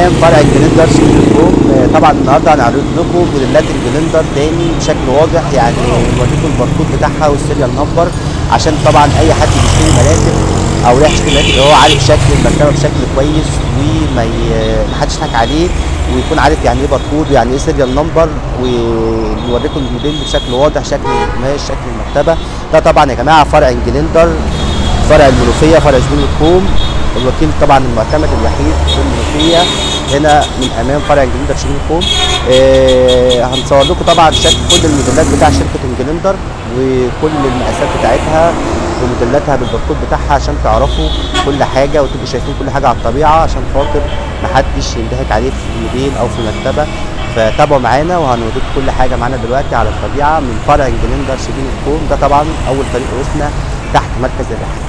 امام فرع الجلندر شيكوم طبعا النهارده هنعرض لكم موديلات الجلندر تاني بشكل واضح يعني نوريكم الباركود بتاعها والسيريال نمبر عشان طبعا اي حد بيشتري مراتب او رايح يشتري مراتب هو عارف شكل المرتبه بشكل كويس وما ي- ما حدش يضحك عليه ويكون عارف يعني ايه باركود ويعني ايه سيريال نمبر ونوريكم الموديل بشكل واضح شكل القماش شكل المرتبه ده طبعا يا جماعه فرع الجلندر فرع المنوفيه فرع زبون الكوم الوكيل طبعا المعتمد الوحيد في المنوفيه هنا من امام فرع انجلندر شبين الكوم آه هنصور لكم طبعا شكل كل الموديلات بتاع شركه انجلندر وكل المقاسات بتاعتها وموديلاتها بالباركود بتاعها عشان تعرفوا كل حاجه وتبقوا شايفين كل حاجه على الطبيعه عشان خاطر محدش ينضحك عليه في الموديل او في المرتبه فتابعوا معانا وهنوريكم كل حاجه معانا دلوقتي على الطبيعه من فرع انجلندر شبين الكوم ده طبعا اول طريق رؤوسنا تحت مركز الرحله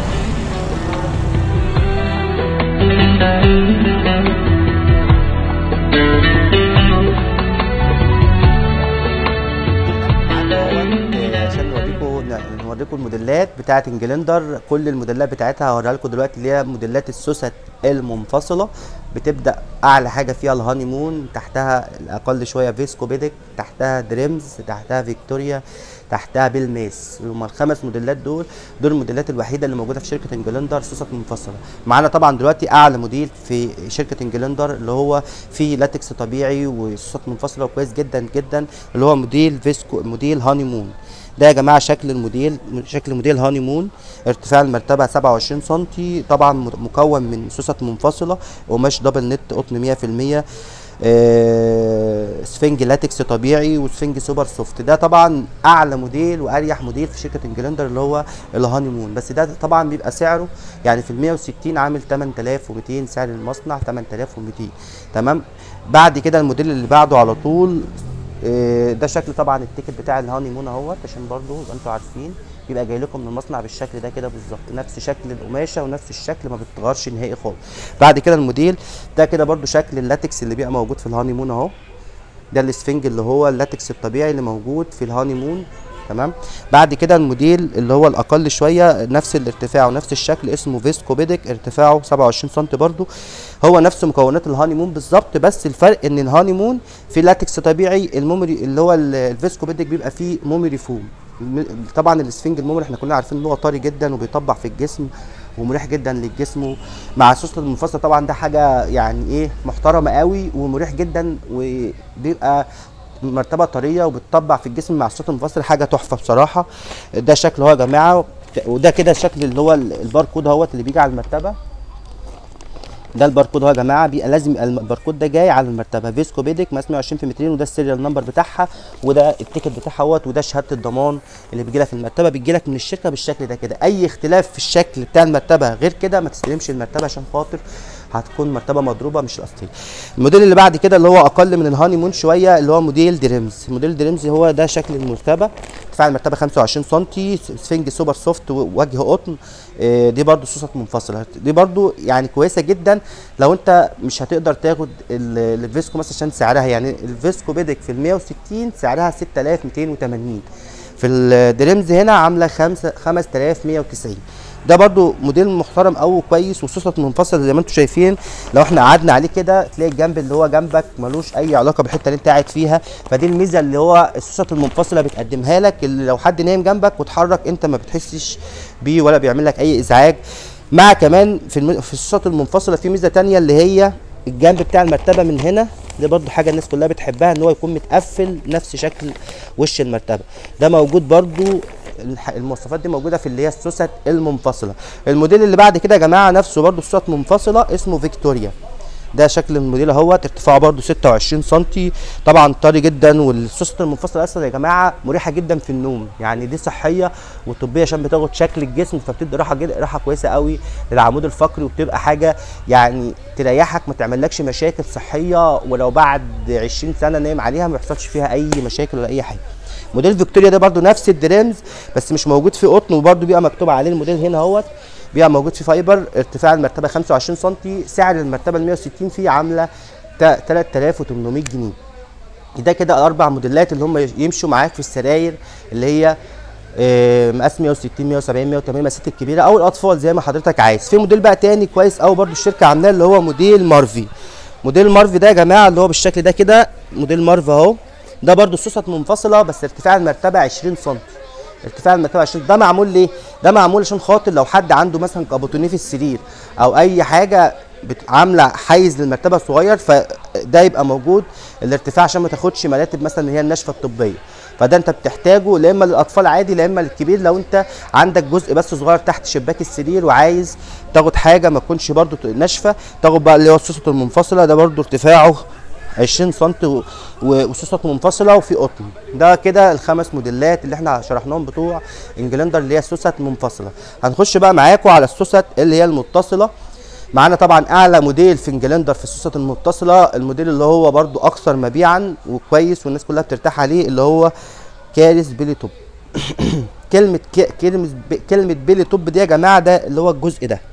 عشان نوريكم نوريكم الموديلات بتاعت انجلندر كل الموديلات بتاعتها هوريها لكم دلوقتي اللي هي موديلات السوست المنفصله بتبدا اعلى حاجه فيها الهاني مون تحتها الاقل شويه فيسكو بيدك تحتها دريمز تحتها فيكتوريا تحتها بالميس هم الخمس موديلات دول دول الموديلات الوحيده اللي موجوده في شركه انجلندر سوست منفصله معانا طبعا دلوقتي اعلى موديل في شركه انجلندر اللي هو فيه لاتكس طبيعي وسوست منفصله وكويس جدا جدا اللي هو موديل فيسكو موديل هاني مون ده يا جماعه شكل الموديل شكل موديل هاني مون ارتفاع المرتبه 27 سم طبعا مكون من سوست منفصله وقماش دبل نت قطن 100% آه، سفنج لاتكس طبيعي وسفنج سوبر سوفت ده طبعا اعلى موديل واريح موديل في شركه انجلندر اللي هو الهاني مون بس ده طبعا بيبقى سعره يعني في ال 160 عامل 8200 سعر المصنع 8200 تمام بعد كده الموديل اللي بعده على طول آه، ده شكل طبعا التيكت بتاع الهاني مون اهوت عشان برضو يبقى انتوا عارفين بيبقى جاي لكم من المصنع بالشكل ده كده بالظبط نفس شكل القماشه ونفس الشكل ما بيتغيرش نهائي خالص بعد كده الموديل ده كده برضو شكل اللاتكس اللي بيبقى موجود في الهاني مون اهو ده الاسفنج اللي هو اللاتكس الطبيعي اللي موجود في الهاني مون تمام بعد كده الموديل اللي هو الاقل شويه نفس الارتفاع ونفس الشكل اسمه فيسكو بيدك ارتفاعه 27 سم برضو هو نفس مكونات الهاني مون بالظبط بس الفرق ان الهاني مون في لاتكس طبيعي المومري اللي هو ال- الفيسكو بيدك بيبقى فيه مومري فوم الم- طبعا الاسفنج المومري احنا كلنا عارفين ان هو طري جدا وبيطبع في الجسم ومريح جدا للجسم مع السوست المنفصل طبعا ده حاجه يعني ايه محترمه قوي ومريح جدا وبيبقى مرتبه طريه وبتطبع في الجسم مع الصوت المنفصل حاجه تحفه بصراحه ده شكل هو يا جماعه وده كده الشكل اللي هو ال- الباركود اهوت اللي بيجي على المرتبه ده الباركود اهو يا جماعه بيبقى لازم يبقى الباركود ده جاي على المرتبه فيسكو بيدك مقاس 120 في 200 وده السيريال نمبر بتاعها وده التيكت بتاعها اهوت وده شهاده الضمان اللي بيجي لك المرتبه بيجي لك من الشركه بالشكل ده كده اي اختلاف في الشكل بتاع المرتبه غير كده ما تستلمش المرتبه عشان خاطر هتكون مرتبه مضروبه مش الاصليه الموديل اللي بعد كده اللي هو اقل من الهاني مون شويه اللي هو موديل دريمز موديل دريمز هو ده شكل المرتبه ارتفاع المرتبه 25 سم سفنج سوبر سوفت وجه قطن آه، دي برضو صوصات منفصله دي برضو يعني كويسه جدا لو انت مش هتقدر تاخد ال- الفيسكو مثلا عشان سعرها يعني الفيسكو بيدك في ال 160 سعرها 6280 في الدريمز هنا عامله 5 5190 ده برضو موديل محترم قوي وكويس وصوصات منفصله زي ما انتم شايفين لو احنا قعدنا عليه كده تلاقي الجنب اللي هو جنبك ملوش اي علاقه بالحته اللي انت قاعد فيها فدي الميزه اللي هو الصوصات المنفصله بتقدمها لك اللي لو حد نايم جنبك واتحرك انت ما بتحسش بيه ولا بيعمل لك اي ازعاج مع كمان في الم... في الصوصات المنفصله في ميزه تانية اللي هي الجنب بتاع المرتبه من هنا ده برضو حاجه الناس كلها بتحبها ان هو يكون متقفل نفس شكل وش المرتبه ده موجود برضو الح- المواصفات دي موجوده في اللي هي السوست المنفصله الموديل اللي بعد كده يا جماعه نفسه برضو سوست منفصله اسمه فيكتوريا ده شكل الموديل اهوت ارتفاعه برضو 26 سم طبعا طري جدا والسوست المنفصله اصلا يا جماعه مريحه جدا في النوم يعني دي صحيه وطبيه عشان بتاخد شكل الجسم فبتدي راحه جدا راحه كويسه قوي للعمود الفقري وبتبقى حاجه يعني تريحك ما تعملكش مشاكل صحيه ولو بعد 20 سنه نايم عليها ما يحصلش فيها اي مشاكل ولا اي حاجه موديل فيكتوريا ده برضو نفس الدريمز بس مش موجود فيه قطن وبرضو بيبقى مكتوب عليه الموديل هنا اهوت بيبقى موجود فيه فايبر ارتفاع المرتبه 25 سم سعر المرتبه ال 160 فيه عامله تا- 3800 جنيه ده كده الاربع موديلات اللي هم يمشوا معاك في السراير اللي هي آه، مقاس 160 170 180 مقاسات الكبيره او الاطفال زي ما حضرتك عايز في موديل بقى تاني كويس قوي برضو الشركه عاملاه اللي هو موديل مارفي موديل مارف ده يا جماعه اللي هو بالشكل ده كده موديل مارف اهو ده برضو سوست منفصله بس ارتفاع المرتبه 20 سم ارتفاع المرتبه 20 ده معمول ليه ده معمول عشان خاطر لو حد عنده مثلا كابوتونيه في السرير او اي حاجه بت- عامله حيز للمرتبه الصغير فده يبقى موجود الارتفاع عشان ما تاخدش مراتب مثلا اللي هي الناشفه الطبيه فده انت بتحتاجه لا اما للاطفال عادي لا اما للكبير لو انت عندك جزء بس صغير تحت شباك السرير وعايز تاخد حاجه ما تكونش برضو ناشفه تاخد بقى اللي هو السوسه المنفصله ده برضو ارتفاعه 20 سم و- و- وسوسه منفصله وفي قطن ده كده الخمس موديلات اللي احنا شرحناهم بتوع انجلندر اللي هي السوست منفصله هنخش بقى معاكم على السوست اللي هي المتصله معانا طبعا اعلى موديل في انجلندر في السوست المتصله الموديل اللي هو برضو اكثر مبيعا وكويس والناس كلها بترتاح عليه اللي هو كارث بيلي توب كلمه ك- كلمه ب- كلمه بيلي توب دي يا جماعه ده اللي هو الجزء ده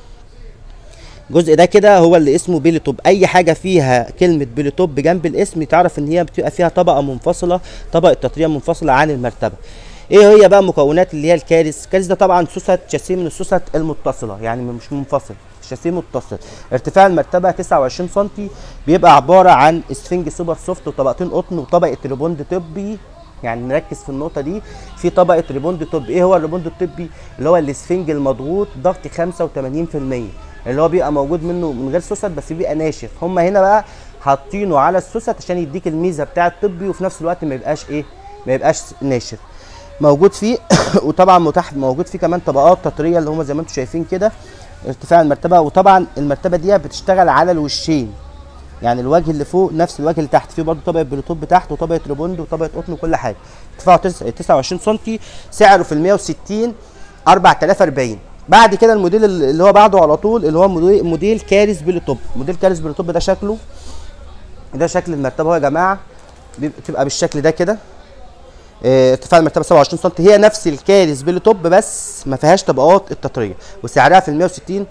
الجزء ده كده هو اللي اسمه بيلي توب اي حاجه فيها كلمه بيلي توب جنب الاسم تعرف ان هي بتبقى فيها طبقه منفصله طبقه تطريه منفصله عن المرتبه ايه هي بقى مكونات اللي هي الكارث الكارث ده طبعا سوست شاسيه من السوست المتصله يعني مش منفصل شاسيه متصل ارتفاع المرتبه 29 سم بيبقى عباره عن اسفنج سوبر سوفت وطبقتين قطن وطبقه ريبوند طبي يعني نركز في النقطه دي في طبقه ريبوند طبي ايه هو الريبوند الطبي اللي هو الاسفنج المضغوط ضغط 85% اللي هو بيبقى موجود منه من غير سوست بس بيبقى ناشف هم هنا بقى حاطينه على السوست عشان يديك الميزه بتاع الطبي وفي نفس الوقت ما يبقاش ايه ما يبقاش ناشف موجود فيه وطبعا متاح موجود فيه كمان طبقات تطريه اللي هم زي ما انتم شايفين كده ارتفاع المرتبه وطبعا المرتبه دي بتشتغل على الوشين يعني الوجه اللي فوق نفس الوجه اللي تحت فيه برضه طبقه بلوتوب تحت وطبقه ريبوند وطبقه قطن وكل حاجه ارتفاعه تس- 29 سم سعره في ال 160 4040 بعد كده الموديل اللي هو بعده على طول اللي هو موديل, موديل كارث بلوتوب موديل كارث بلوتوب ده شكله ده شكل المرتبه اهو يا جماعه بيبقى- بتبقى بالشكل ده كده اه، ارتفاع المرتبه 27 سم هي نفس الكارث بلوتوب بس ما فيهاش طبقات التطريه وسعرها في ال 160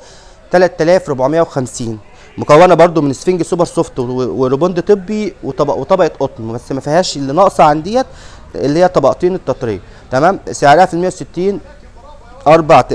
3450 مكونه برضو من سفنج سوبر سوفت و- وريبوند طبي وطبق وطبقه قطن بس ما فيهاش اللي ناقصه عن ديت اللي هي طبقتين التطريه تمام سعرها في ال 160 4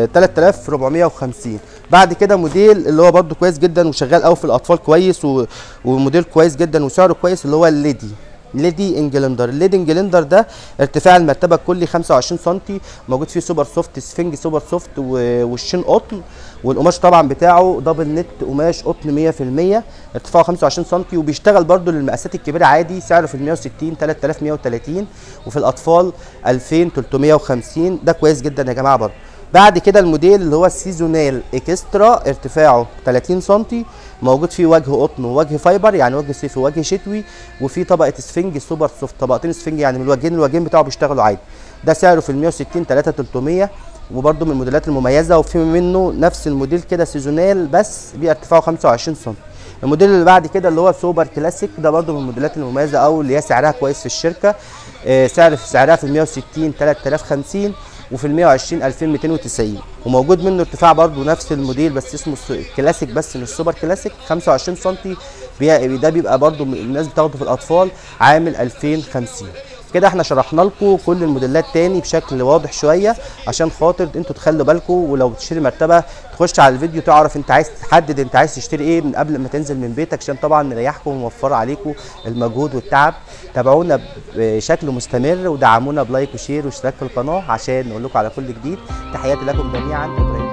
3450 بعد كده موديل اللي هو برضو كويس جدا وشغال قوي في الاطفال كويس و... وموديل كويس جدا وسعره كويس اللي هو الليدي ليدي انجلندر الليدي انجلندر ده ارتفاع المرتبه الكلي 25 سم موجود فيه سوبر سوفت سفنج سوبر سوفت و- والشين قطن والقماش طبعا بتاعه دبل نت قماش قطن 100% ارتفاعه 25 سم وبيشتغل برده للمقاسات الكبيره عادي سعره في ال 160 3130 وفي الاطفال 2350 ده كويس جدا يا جماعه برده بعد كده الموديل اللي هو السيزونال اكسترا ارتفاعه 30 سم موجود فيه وجه قطن ووجه فايبر يعني وجه صيفي ووجه شتوي وفيه طبقه اسفنج سوبر سوفت طبقتين اسفنج يعني من الوجهين الوجهين بتاعه بيشتغلوا عادي ده سعره في ال 160 3300 وبرده من الموديلات المميزه وفي منه نفس الموديل كده سيزونال بس بارتفاعه 25 سم الموديل اللي بعد كده اللي هو سوبر كلاسيك ده برده من الموديلات المميزه او اللي هي سعرها كويس في الشركه آه، سعر في سعرها في ال 160 3050 وفي ال 120 2290 وموجود منه ارتفاع برضو نفس الموديل بس اسمه الس- كلاسيك بس مش سوبر كلاسيك 25 سم بي- ده بيبقى برضو م- الناس بتاخده في الاطفال عامل 2050 كده احنا شرحنا لكم كل الموديلات تاني بشكل واضح شويه عشان خاطر انتوا تخلوا بالكم ولو بتشتري مرتبه تخش على الفيديو تعرف انت عايز تحدد انت عايز تشتري ايه من قبل ما تنزل من بيتك عشان طبعا نريحكم ونوفر عليكم المجهود والتعب تابعونا بشكل مستمر ودعمونا بلايك وشير واشتراك في القناه عشان نقول لكم على كل جديد تحياتي لكم جميعا إبراهيم